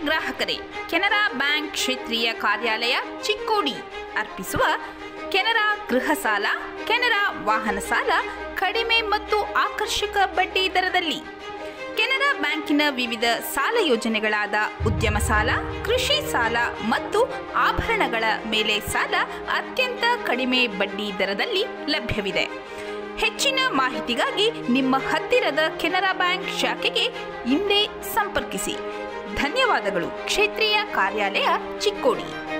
ಗ್ರಾಹಕರೇ ಕೆನರಾ ಬ್ಯಾಂಕ್ ಕ್ಷೇತ್ರೀಯ ಕಾರ್ಯಾಲಯ ಚಿಕ್ಕೋಡಿ ಅರ್ಪಿಸುವ ಕೆನರಾ ಗೃಹ ಸಾಲ ಕೆನರಾ ವಾಹನ ಸಾಲ ಕಡಿಮೆ ಮತ್ತು ಆಕರ್ಷಕ ಬಡ್ಡಿ ದರದಲ್ಲಿ ಕೆನರಾ ಬ್ಯಾಂಕಿನ ವಿವಿಧ ಸಾಲ ಯೋಜನೆಗಳಾದ ಉದ್ಯಮ ಸಾಲ ಕೃಷಿ ಸಾಲ ಮತ್ತು ಆಭರಣಗಳ ಮೇಲೆ ಸಾಲ ಅತ್ಯಂತ ಕಡಿಮೆ ಬಡ್ಡಿ ದರದಲ್ಲಿ ಲಭ್ಯವಿದೆ ಹೆಚ್ಚಿನ ಮಾಹಿತಿಗಾಗಿ ನಿಮ್ಮ ಹತ್ತಿರದ ಕೆನರಾ ಬ್ಯಾಂಕ್ ಶಾಖೆಗೆ ಇಂದೇ ಸಂಪರ್ಕಿಸಿ ಧನ್ಯವಾದಗಳು ಕ್ಷೇತ್ರೀಯ ಕಾರ್ಯಾಲಯ ಚಿಕ್ಕೋಡಿ